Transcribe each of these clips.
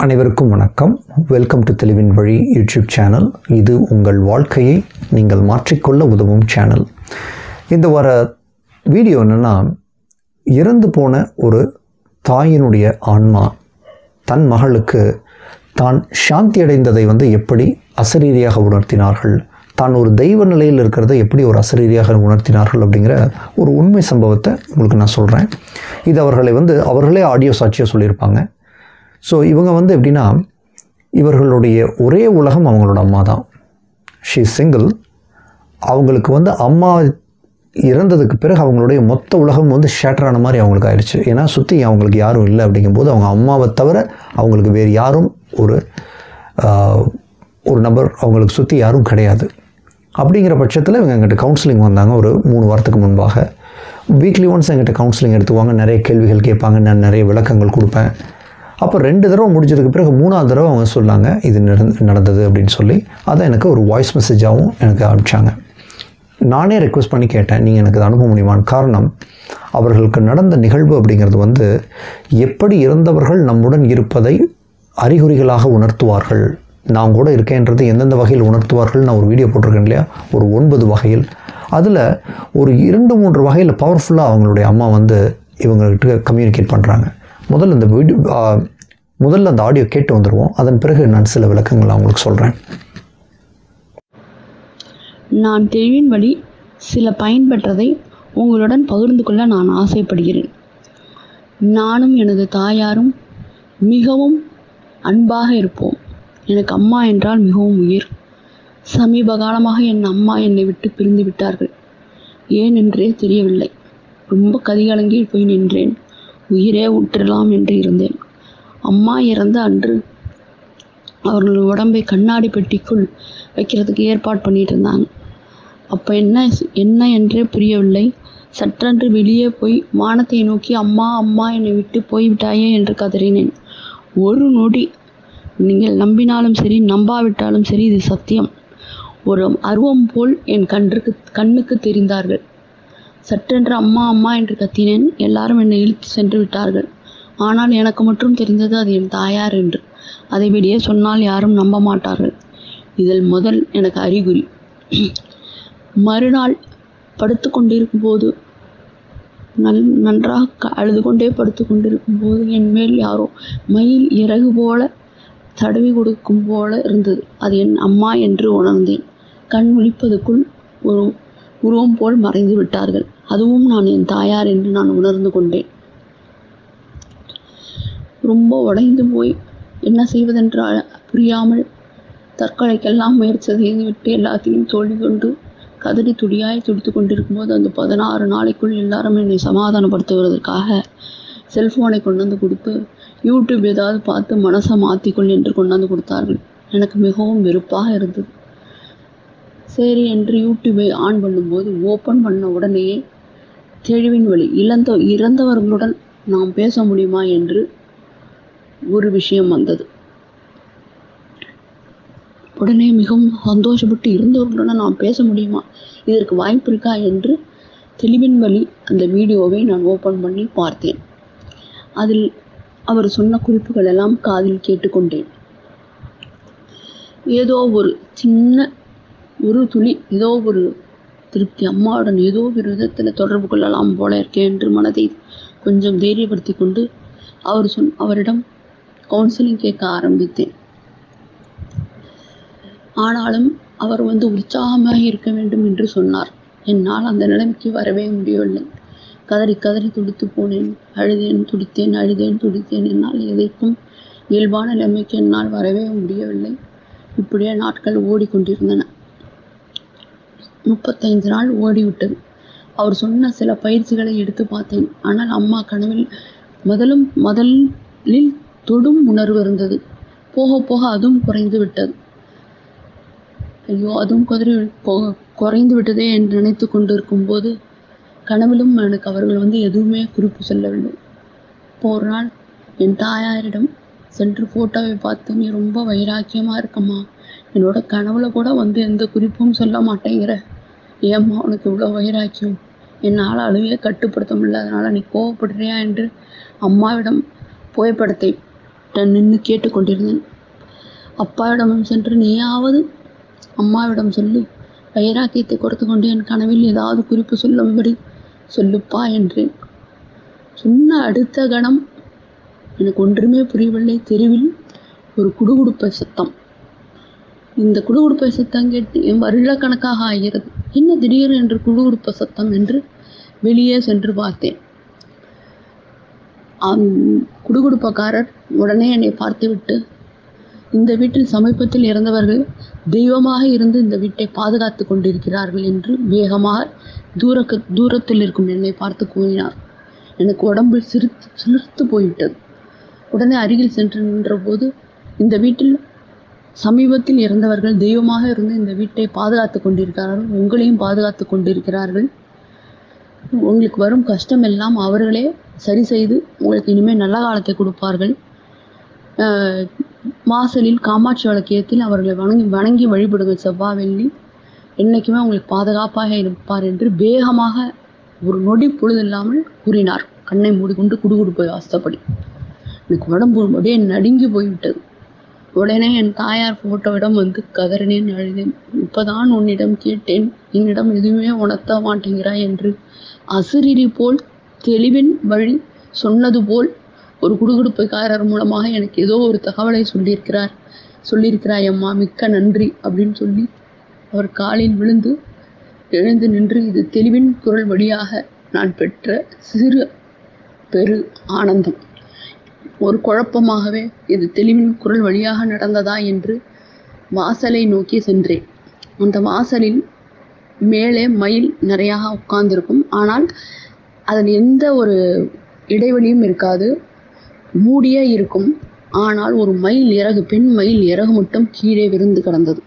அனைவருக்கும் வணக்கம் welcome to தெளிவின் வழி யூடியூப் சேனல் இது உங்கள் வாழ்க்கையை நீங்கள் மாற்றிக்கொள்ள உதவும் சேனல் இந்த வர வீடியோ என்னென்னா இறந்து போன ஒரு தாயினுடைய ஆன்மா தன் மகளுக்கு தான் சாந்தி அடைந்ததை வந்து எப்படி அசரீரியாக உணர்த்தினார்கள் தான் ஒரு தெய்வ நிலையில் இருக்கிறத எப்படி ஒரு அசரீரியாக உணர்த்தினார்கள் அப்படிங்கிற ஒரு உண்மை சம்பவத்தை உங்களுக்கு நான் சொல்கிறேன் இது அவர்களை வந்து அவர்களே ஆடியோ சாட்சியாக சொல்லியிருப்பாங்க ஸோ இவங்க வந்து எப்படின்னா இவர்களுடைய ஒரே உலகம் அவங்களோட அம்மா தான் ஷீ சிங்கிள் அவங்களுக்கு வந்து அம்மா இறந்ததுக்கு பிறகு அவங்களுடைய மொத்த உலகம் வந்து ஷேட்டர் ஆன மாதிரி அவங்களுக்கு ஆயிடுச்சு ஏன்னா சுற்றி அவங்களுக்கு யாரும் இல்லை அப்படிங்கும்போது அவங்க அம்மாவை தவிர அவங்களுக்கு வேறு யாரும் ஒரு ஆஹ், ஒரு நபர் அவங்களுக்கு சுற்றி யாரும் கிடையாது அப்படிங்கிற பட்சத்தில் இவங்க எங்கிட்ட கவுன்சிலிங் வந்தாங்க ஒரு மூணு வாரத்துக்கு முன்பாக வீக்லி ஒன்ஸ் எங்கிட்ட கவுன்சிலிங் எடுத்துக்குவாங்க நிறைய கேள்விகள் கேட்பாங்க நான் நிறைய விளக்கங்கள் கொடுப்பேன் அப்போ ரெண்டு தடவை முடிஞ்சதுக்கு பிறகு மூணாவது தடவை அவங்க சொன்னாங்க இது நடந்து- நடந்தது அப்படின்னு சொல்லி அதை எனக்கு ஒரு வாய்ஸ் மெசேஜாகவும் எனக்கு அனுப்பிச்சாங்க நானே ரெக்வஸ்ட் பண்ணி கேட்டேன் நீங்கள் எனக்கு அதை அனுப்ப முடியுமான்னு காரணம் அவர்களுக்கு நடந்த நிகழ்வு அப்படிங்கிறது வந்து எப்படி இறந்தவர்கள் நம்முடன் இருப்பதை அறிகுறிகளாக உணர்த்துவார்கள் நான் கூட இருக்கேன்றது எந்தெந்த வகையில் உணர்த்துவார்கள் நான் ஒரு வீடியோ போட்டிருக்கேன் இல்லையா ஒரு ஒன்பது வகையில் அதில் ஒரு இரண்டு மூன்று வகையில் பவர்ஃபுல்லாக அவங்களுடைய அம்மா வந்து இவங்ககிட்ட கம்யூனிகேட் பண்ணுறாங்க முதல்ல இந்த வீடியோ ஆ, முதல்ல அந்த ஆடியோ கேட்டு வந்துடுவோம் அதன் பிறகு நான் சில விளக்கங்கள் அவங்களுக்கு சொல்கிறேன் நான் தெளிவின் வழி சில பயன்பெற்றதை உங்களுடன் பகிர்ந்து கொள்ள நான் ஆசைப்படுகிறேன் நானும் எனது தாயாரும் மிகவும் அன்பாக இருப்போம் எனக்கு அம்மா என்றால் மிகவும் உயிர் சமீப காலமாக என் அம்மா என்னை விட்டு பிரிந்து விட்டார்கள் ஏன் என்றே தெரியவில்லை ரொம்ப கதிகலங்கி போய் நின்றேன் உயிரே விட்டுறலாம் என்று இருந்தேன் அம்மா இறந்த அன்று அவர்கள் உடம்பை கண்ணாடி பெட்டிக்குள் வைக்கிறதுக்கு ஏற்பாடு பண்ணிட்டு இருந்தாங்க அப்போ என்ன என்ன என்றே புரியவில்லை சற்றென்று வெளியே போய் வானத்தை நோக்கி அம்மா அம்மா என்னை விட்டு போய்விட்டாயே என்று கதறினேன் ஒரு நொடி நீங்கள் நம்பினாலும் சரி நம்பாவிட்டாலும் சரி இது சத்தியம் ஒரு அருவம் போல் என் கன்றுக்கு கண்ணுக்கு தெரிந்தார்கள் சட்டென்று அம்மா அம்மா என்று கத்தினேன் எல்லாரும் என்னை இழுத்து சென்று விட்டார்கள் ஆனால் எனக்கு மட்டும் தெரிந்தது அது என் தாயார் என்று அதை வெளியே சொன்னால் யாரும் நம்ப மாட்டார்கள் இதில் முதல் எனக்கு அறிகுறி மறுநாள் படுத்து கொண்டிருக்கும் போது நல் நன்றாக க- அழுது கொண்டே படுத்து கொண்டிருக்கும் போது என் மேல் யாரோ மயில் இறகு போல தடவி கொடுக்கும் போல இருந்தது அது என் அம்மா என்று உணர்ந்தேன் கண் விழிப்பதற்குள் ஒரு உருவம் போல் மறைந்து விட்டார்கள் அதுவும் நான் என் தாயார் என்று நான் உணர்ந்து கொண்டேன் ரொம்ப உடைந்து போய் என்ன செய்வதென்று அ- புரியாமல் தற்கொலைக்கெல்லாம் முயற்சி செய்துவிட்டு எல்லாத்தையும் தோல்வி கொண்டு கதறி துடியாய் துடித்து கொண்டிருக்கும்போது அந்த பதினாறு நாளைக்குள் எல்லாரும் என்னை சமாதானப்படுத்துவதற்காக செல்ஃபோனை கொண்டு வந்து கொடுத்து யூடியூப் ஏதாவது பார்த்து மனசை மாற்றிக்கொள் என்று கொண்டு வந்து கொடுத்தார்கள் எனக்கு மிகவும் வெறுப்பாக இருந்தது சரி என்று யூடியூபை ஆன் பண்ணும்போது ஓப்பன் பண்ண உடனேயே தெளிவின் வழி இழந்த இறந்தவர்களுடன் நாம் பேச முடியுமா என்று ஒரு விஷயம் வந்தது உடனே மிகவும் சந்தோஷப்பட்டு இருந்தவர்களுடன் நாம் பேச முடியுமா இதற்கு வாய்ப்பு இருக்கா என்று தெளிவின் வழி அந்த வீடியோவை நான் ஓப்பன் பண்ணி பார்த்தேன் அதில் அவர் சொன்ன குறிப்புகள் எல்லாம் காதில் கேட்டுக்கொண்டேன் ஏதோ ஒரு சின்ன ஒரு துளி ஏதோ ஒரு திருப்தி அம்மாவுடன் ஏதோ ஒரு விதத்தில் தொடர்பு கொள்ளலாம் போல இருக்கே என்று மனதை கொஞ்சம் தைரியப்படுத்தி கொண்டு அவர் சொன் அவரிடம் கவுன்சிலிங் கேட்க ஆரம்பித்தேன் ஆனாலும் அவர் வந்து உற்சாகமாக இருக்க வேண்டும் என்று சொன்னார் என்னால் அந்த நிலைமைக்கு வரவே முடியவில்லை கதறி கதறி துடித்து போனேன் அழுதேன் துடித்தேன் அழுதேன் துடித்தேன் என்னால் எதைக்கும் இயல்பான நிலைமைக்கு என்னால் வரவே முடியவில்லை இப்படியே நாட்கள் ஓடிக்கொண்டிருந்தன முப்பத்தைந்து நாள் ஓடிவிட்டது அவர் சொன்ன சில பயிற்சிகளை எடுத்து பார்த்தேன் ஆனால் அம்மா கனவில் முதலும் முதலில் தொடும் உணர்வு இருந்தது போக போக அதுவும் குறைந்து விட்டது ஐயோ அதுவும் குதிரை போக குறைந்து விட்டதே என்று நினைத்து கொண்டிருக்கும் போது கனவிலும் எனக்கு அவர்கள் வந்து எதுவுமே குறிப்பு சொல்லவில்லை இப்போ ஒரு நாள் என் தாயாரிடம் சென்று ஃபோட்டோவை பார்த்து நீ ரொம்ப வைராக்கியமாக இருக்கம்மா என்னோட கனவுல கூட வந்து எந்த குறிப்பும் சொல்ல மாட்டேங்கிற ஏம்மா உனக்கு இவ்வளோ வைராக்கியம் என்னால் அழுவையை கட்டுப்படுத்த முடியல அதனால் நீ கோவப்படுறியா என்று அம்மாவிடம் புகைப்படத்தை நின்று கேட்டுக்கொண்டிருந்தேன் அப்பாவிடம் சென்று நீயாவது அம்மாவிடம் சொல்லி வைராக்கியத்தை கொடுத்து கொண்டு என் கனவில் ஏதாவது குறிப்பு சொல்லும்படி சொல்லுப்பா என்றேன் சொன்ன அடுத்த கணம் எனக்கு ஒன்றுமே புரியவில்லை தெருவில் ஒரு குடுகுடுப்பை சத்தம் இந்த குடுகுடுப்பை சத்தம் கேட்டு என் வருடக்கணக்காக ஆகிறது என்ன திடீர் என்று குடுகுடுப்ப சத்தம் என்று வெளியே சென்று பார்த்தேன் குடுகுடுப்பக்காரர் உடனே என்னை பார்த்துவிட்டு இந்த வீட்டில் சமீபத்தில் இறந்தவர்கள் தெய்வமாக இருந்து இந்த வீட்டை பாதுகாத்து கொண்டிருக்கிறார்கள் என்று வேகமாக தூரக்கு தூரத்தில் இருக்கும் என்னை பார்த்து கூறினார் எனக்கு உடம்பு சிரித்து சிலிர்த்து போய்விட்டது உடனே அருகில் சென்று நின்றபோது இந்த வீட்டில் சமீபத்தில் இறந்தவர்கள் தெய்வமாக இருந்து இந்த வீட்டை பாதுகாத்து கொண்டிருக்கிறார்கள் உங்களையும் பாதுகாத்து கொண்டிருக்கிறார்கள் உங்களுக்கு வரும் கஷ்டம் எல்லாம் அவர்களே சரி செய்து உங்களுக்கு இனிமேல் நல்ல காலத்தை கொடுப்பார்கள் வாசலில் காமாட்சி வழக்கியத்தில் அவர்களை வணங்கி வணங்கி வழிபடுங்க செவ்வாய் வெள்ளி என்றைக்குமே உங்களுக்கு பாதுகாப்பாக இருப்பார் என்று வேகமாக ஒரு நொடி பொழுது இல்லாமல் கூறினார் கண்ணை மூடிக்கொண்டு குடுகுடுப்பை வாஸ்தப்படி எனக்கு உடம்பு அப்படியே நடுங்கி போய்விட்டது உடனே என் தாயார் ஃபோட்டோவிடம் வந்து கதறினேன் அழுதேன் இப்போதான் உன்னிடம் கேட்டேன் என்னிடம் எதுவுமே உணர்த்த மாட்டேங்கிறாய் என்று அசிரிரி போல் தெளிவின் வழி சொன்னது போல் ஒரு குடுகுடுப்பைக்காரர் மூலமாக எனக்கு ஏதோ ஒரு தகவலை சொல்லியிருக்கிறார் சொல்லியிருக்கிறாய் அம்மா மிக்க நன்றி அப்படின்னு சொல்லி அவர் காலில் விழுந்து எழுந்து நின்று இது தெளிவின் குரல் வழியாக நான் பெற்ற சிறு பெரு ஆனந்தம் ஒரு குழப்பமாகவே இது தெளிவின் குரல் வழியாக நடந்ததா என்று வாசலை நோக்கி சென்றேன் அந்த வாசலில் மேலே மயில் நிறையாக உட்கார்ந்திருக்கும் ஆனால் அதில் எந்த ஒரு இடைவெளியும் இருக்காது மூடியே இருக்கும் ஆனால் ஒரு மயில் இறகு பெண் மயில் இறகு மட்டும் கீழே விருந்து கிடந்தது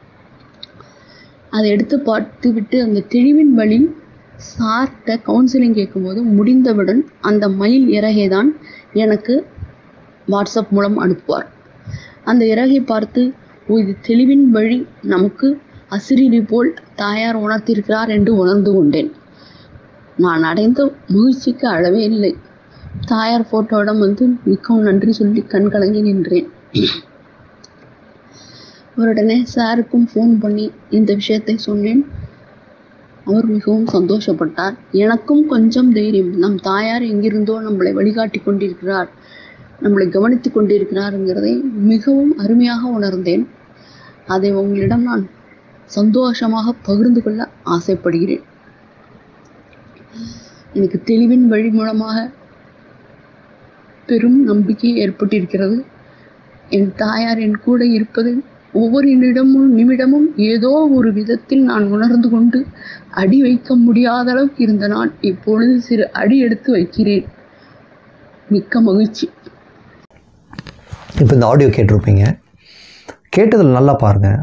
அதை எடுத்து பார்த்து விட்டு அந்த தெளிவின் வழி சார்கிட்ட கவுன்சிலிங் கேட்கும்போது முடிந்தவுடன் அந்த மயில் இறகை தான் எனக்கு வாட்ஸ்அப் மூலம் அனுப்புவார் அந்த இறகை பார்த்து ஓ இது தெளிவின் வழி நமக்கு அசிரிரி போல் தாயார் உணர்த்திருக்கிறார் என்று உணர்ந்து கொண்டேன் நான் அடைந்த மகிழ்ச்சிக்கு அளவே இல்லை தாயார் ஃபோட்டோவிடம் வந்து மிகவும் நன்றி சொல்லி கண் கலங்கி நின்றேன் அவருடனே சாருக்கும் ஃபோன் பண்ணி இந்த விஷயத்தை சொன்னேன் அவர் மிகவும் சந்தோஷப்பட்டார் எனக்கும் கொஞ்சம் தைரியம் நம் தாயார் எங்கிருந்தோ நம்மளை வழிகாட்டி கொண்டிருக்கிறார் நம்மளை கவனித்து கொண்டிருக்கிறாருங்கிறதை மிகவும் அருமையாக உணர்ந்தேன் அதை உங்களிடம் நான் சந்தோஷமாக பகிர்ந்து கொள்ள ஆசைப்படுகிறேன் எனக்கு தெளிவின் வழி மூலமாக பெரும் நம்பிக்கை ஏற்பட்டிருக்கிறது என் தாயார் என் கூட இருப்பது ஒவ்வொரு நிமிடமும் நிமிடமும் ஏதோ ஒரு விதத்தில் நான் உணர்ந்து கொண்டு அடி வைக்க முடியாத அளவுக்கு இருந்த நான் இப்பொழுது சிறு அடி எடுத்து வைக்கிறேன் மிக்க மகிழ்ச்சி இப்போ இந்த ஆடியோ கேட்டிருப்பீங்க கேட்டதில் நல்லா பாருங்கள்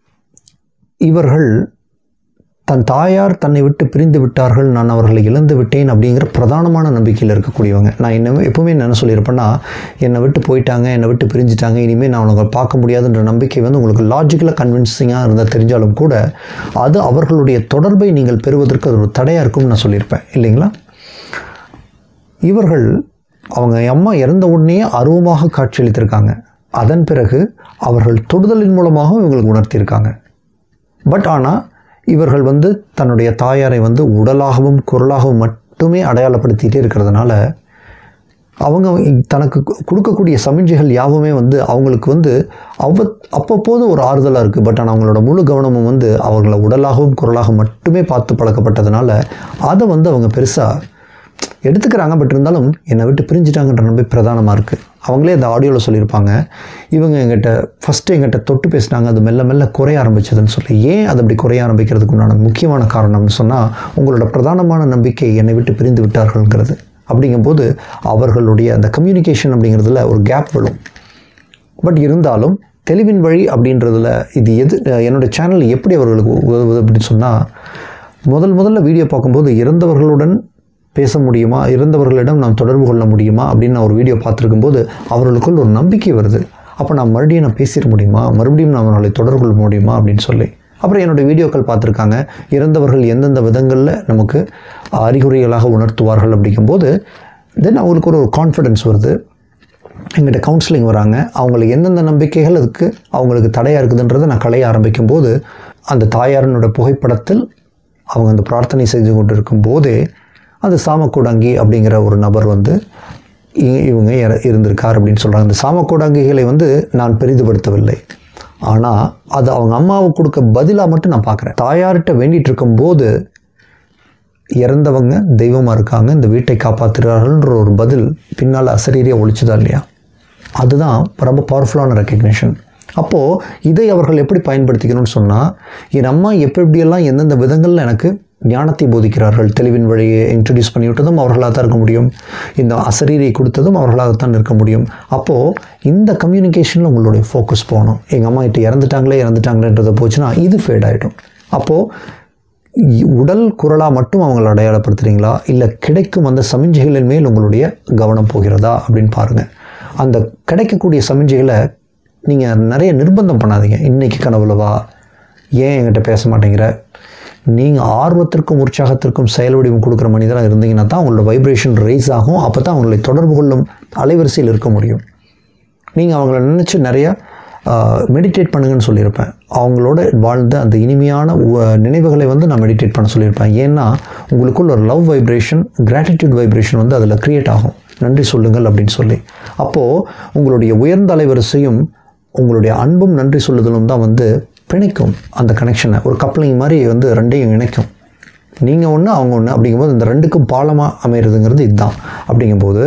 இவர்கள் தன் தாயார் தன்னை விட்டு பிரிந்து விட்டார்கள் நான் அவர்களை இழந்து விட்டேன் அப்படிங்கிற பிரதானமான நம்பிக்கையில் இருக்கக்கூடியவங்க நான் என்ன எப்பவுமே என்ன சொல்லியிருப்பேன்னா என்னை விட்டு போயிட்டாங்க என்னை விட்டு பிரிஞ்சுட்டாங்க இனிமேல் நான் உங்களை பார்க்க முடியாதுன்ற நம்பிக்கை வந்து உங்களுக்கு லாஜிக்கலாக கன்வின்சிங்காக இருந்தால் தெரிஞ்சாலும் கூட அது அவர்களுடைய தொடர்பை நீங்கள் பெறுவதற்கு அது ஒரு தடையாக இருக்கும்னு நான் சொல்லியிருப்பேன் இல்லைங்களா இவர்கள் அவங்க அம்மா இறந்த உடனே அருவமாக காட்சியளித்திருக்காங்க அதன் பிறகு அவர்கள் தொடுதலின் மூலமாகவும் இவங்களுக்கு உணர்த்தியிருக்காங்க பட் ஆனால் இவர்கள் வந்து தன்னுடைய தாயாரை வந்து உடலாகவும் குரலாகவும் மட்டுமே அடையாளப்படுத்திகிட்டே இருக்கிறதுனால அவங்க தனக்கு கொடுக்கக்கூடிய சமிஞ்சைகள் யாவுமே வந்து அவங்களுக்கு வந்து அவ்வ அப்பப்போது ஒரு ஆறுதலாக இருக்குது பட் ஆனால் அவங்களோட முழு கவனமும் வந்து அவங்கள உடலாகவும் குரலாகவும் மட்டுமே பார்த்து பழக்கப்பட்டதுனால அதை வந்து அவங்க பெருசாக எடுத்துக்கிறாங்க பட் இருந்தாலும் என்னை விட்டு பிரிஞ்சுட்டாங்கன்ற நம்பி பிரதானமாக இருக்குது அவங்களே அந்த ஆடியோவில் சொல்லியிருப்பாங்க இவங்க எங்கிட்ட ஃபஸ்ட்டு எங்கிட்ட தொட்டு பேசினாங்க அது மெல்ல மெல்ல குறைய ஆரம்பிச்சதுன்னு சொல்லி ஏன் அது அப்படி குறைய ஆரம்பிக்கிறதுக்கு உண்டான முக்கியமான காரணம்னு சொன்னால் உங்களோட பிரதானமான நம்பிக்கை என்னை விட்டு பிரிந்து விட்டார்கள்ங்கிறது அப்படிங்கும்போது அவர்களுடைய அந்த கம்யூனிகேஷன் அப்படிங்கிறதுல ஒரு கேப் விழும் பட் இருந்தாலும் தெளிவின் வழி அப்படின்றதுல இது எது என்னோடய சேனல் எப்படி அவர்களுக்கு உதவுது அப்படின்னு சொன்னால் முதல் முதல்ல வீடியோ பார்க்கும்போது இறந்தவர்களுடன் பேச முடியுமா இறந்தவர்களிடம் நாம் தொடர்பு கொள்ள முடியுமா அப்படின்னு நான் ஒரு வீடியோ பார்த்துருக்கும்போது அவர்களுக்குள் ஒரு நம்பிக்கை வருது அப்போ நான் மறுபடியும் நான் பேசிட முடியுமா மறுபடியும் நான் அவர்களை தொடர்பு கொள்ள முடியுமா அப்படின்னு சொல்லி அப்புறம் என்னுடைய வீடியோக்கள் பார்த்துருக்காங்க இறந்தவர்கள் எந்தெந்த விதங்களில் நமக்கு அறிகுறிகளாக உணர்த்துவார்கள் அப்படிங்கும்போது தென் அவங்களுக்கு ஒரு கான்ஃபிடென்ஸ் வருது எங்கிட்ட கவுன்சிலிங் வராங்க அவங்களுக்கு எந்தெந்த நம்பிக்கைகள் அதுக்கு அவங்களுக்கு தடையாக இருக்குதுன்றதை நான் கலைய ஆரம்பிக்கும் போது அந்த தாயாரனோட புகைப்படத்தில் அவங்க அந்த பிரார்த்தனை செய்து கொண்டு இருக்கும் போதே அந்த சாமக்கூடாங்கி அப்படிங்கிற ஒரு நபர் வந்து இ- இவங்க இற- இருந்திருக்கார் அப்படின்னு சொல்கிறாங்க இந்த சாமக்கூடாங்கிகளை வந்து நான் பெரிதுபடுத்தவில்லை ஆனால் அது அவங்க அம்மாவுக்கு கொடுக்க பதிலாக மட்டும் நான் பார்க்குறேன் தாயார்கிட்ட வேண்டிகிட்டு இருக்கும்போது இறந்தவங்க தெய்வமாக இருக்காங்க இந்த வீட்டை காப்பாற்றுறார்கள்ன்ற ஒரு பதில் பின்னால் அசரீரியாக ஒழிச்சுதா இல்லையா அதுதான் ரொம்ப பவர்ஃபுல்லான ரெக்கக்னிஷன் அப்போது இதை அவர்கள் எப்படி பயன்படுத்திக்கணும்னு சொன்னால் என் அம்மா எப்படி எப்படியெல்லாம் எந்தெந்த விதங்களில் எனக்கு ஞானத்தை போதிக்கிறார்கள் தெளிவின் வழியை இன்ட்ரடியூஸ் பண்ணி விட்டதும் அவர்களாக தான் இருக்க முடியும் இந்த அசரீரியை கொடுத்ததும் அவர்களாகத்தான் இருக்க முடியும் அப்போது இந்த கம்யூனிகேஷனில் உங்களுடைய ஃபோக்கஸ் போகணும் எங்கள் அம்மா கிட்ட இறந்துட்டாங்களே இறந்துட்டாங்களேன்றதை போச்சுன்னா இது ஃபேட் ஆகிடும் அப்போது இ- உடல் குரலாக மட்டும் அவங்களை அடையாளப்படுத்துறீங்களா இல்லை கிடைக்கும் அந்த சமிஞ்சைகளின் மேல் உங்களுடைய கவனம் போகிறதா அப்படின்னு பாருங்கள் அந்த கிடைக்கக்கூடிய சமிஞ்சைகளை நீங்கள் நிறைய நிர்பந்தம் பண்ணாதீங்க இன்னைக்கு கனவுல வா ஏன் என்கிட்ட பேச மாட்டேங்கிற நீங்கள் ஆர்வத்திற்கும் உற்சாகத்திற்கும் செயல் வடிவம் கொடுக்குற மனிதராக இருந்தீங்கன்னா தான் உங்களோட வைப்ரேஷன் ரைஸ் ஆகும் அப்போ தான் அவங்களை தொடர்பு கொள்ளும் அலைவரிசையில் இருக்க முடியும் நீங்கள் அவங்கள நினச்சி நிறைய மெடிடேட் பண்ணுங்கன்னு சொல்லியிருப்பேன் அவங்களோட வாழ்ந்த அந்த இனிமையான உ- நினைவுகளை வந்து நான் மெடிடேட் பண்ண சொல்லியிருப்பேன் ஏன்னா உங்களுக்குள்ள ஒரு லவ் வைப்ரேஷன் கிராட்டிடியூட் வைப்ரேஷன் வந்து அதில் க்ரியேட் ஆகும் நன்றி சொல்லுங்கள் அப்படின்னு சொல்லி அப்போது உங்களுடைய உயர்ந்த அலைவரிசையும் உங்களுடைய அன்பும் நன்றி சொல்லுதலும் தான் வந்து பிணைக்கும் அந்த கனெக்ஷனை ஒரு கப்ளிங் மாதிரி வந்து ரெண்டையும் இணைக்கும் நீங்கள் ஒன்று அவங்க ஒன்று அப்படிங்கும்போது இந்த ரெண்டுக்கும் பாலமாக அமையிறதுங்கிறது இதுதான் அப்படிங்கும்போது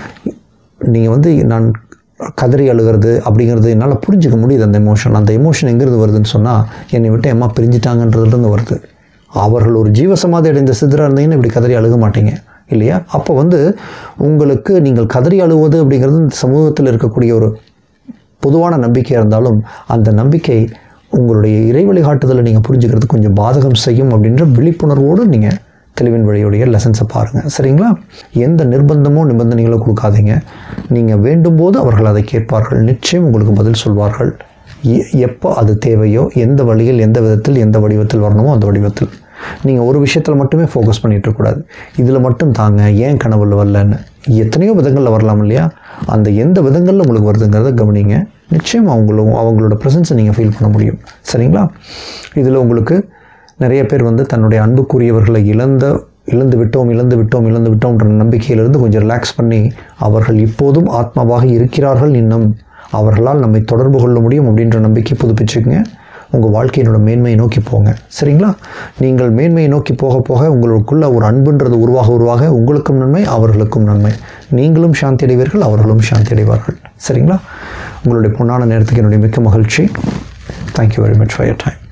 நீங்கள் வந்து நான் கதறி அழுகிறது அப்படிங்கிறது என்னால் புரிஞ்சுக்க முடியுது அந்த எமோஷன் அந்த எமோஷன் எங்கேருந்து வருதுன்னு சொன்னால் என்னை விட்டு அம்மா பிரிஞ்சிட்டாங்கன்றதுலேருந்து வருது அவர்கள் ஒரு ஜீவசமாதி அடைந்த சித்தராக இருந்தீங்கன்னா இப்படி கதறி அழுக மாட்டீங்க இல்லையா அப்போ வந்து உங்களுக்கு நீங்கள் கதறி அழுவது அப்படிங்கிறது இந்த சமூகத்தில் இருக்கக்கூடிய ஒரு பொதுவான நம்பிக்கையாக இருந்தாலும் அந்த நம்பிக்கை உங்களுடைய இறை வழிகாட்டுதலை நீங்கள் புரிஞ்சுக்கிறது கொஞ்சம் பாதகம் செய்யும் அப்படின்ற விழிப்புணர்வோடு நீங்கள் தெளிவின் வழியுடைய லெசன்ஸை பாருங்கள் சரிங்களா எந்த நிர்பந்தமோ நிபந்தனைகளோ கொடுக்காதீங்க நீங்கள் வேண்டும்போது அவர்கள் அதை கேட்பார்கள் நிச்சயம் உங்களுக்கு பதில் சொல்வார்கள் எ- எப்போ அது தேவையோ எந்த வழியில் எந்த விதத்தில் எந்த வடிவத்தில் வரணுமோ அந்த வடிவத்தில் நீங்கள் ஒரு விஷயத்தில் மட்டுமே ஃபோக்கஸ் பண்ணிட்டு இருக்கக்கூடாது இதில் மட்டும் தாங்க ஏன் கனவுல வரலன்னு எத்தனையோ விதங்களில் வரலாம் இல்லையா அந்த எந்த விதங்களில் உங்களுக்கு வருதுங்கிறத கவனிங்க நிச்சயம் அவங்களும் அவங்களோட ப்ரெசன்ஸை நீங்கள் ஃபீல் பண்ண முடியும் சரிங்களா இதில் உங்களுக்கு நிறைய பேர் வந்து தன்னுடைய அன்புக்குரியவர்களை இழந்த இழந்து விட்டோம் இழந்து விட்டோம் இழந்து விட்டோம்ன்ற நம்பிக்கையிலிருந்து கொஞ்சம் ரிலாக்ஸ் பண்ணி அவர்கள் இப்போதும் ஆத்மாவாக இருக்கிறார்கள் இன்னும் அவர்களால் நம்மை தொடர்பு கொள்ள முடியும் அப்படின்ற நம்பிக்கை புதுப்பிச்சுக்கங்க உங்கள் வாழ்க்கையினோட மேன்மையை நோக்கி போங்க சரிங்களா நீங்கள் மேன்மையை நோக்கி போக போக உங்களுக்குள்ள ஒரு அன்புன்றது உருவாக உருவாக உங்களுக்கும் நன்மை அவர்களுக்கும் நன்மை நீங்களும் சாந்தி அடைவீர்கள் அவர்களும் சாந்தி அடைவார்கள் சரிங்களா உங்களுடைய பொன்னான நேரத்துக்கு என்னுடைய மிக்க மகிழ்ச்சி thank you very much for your time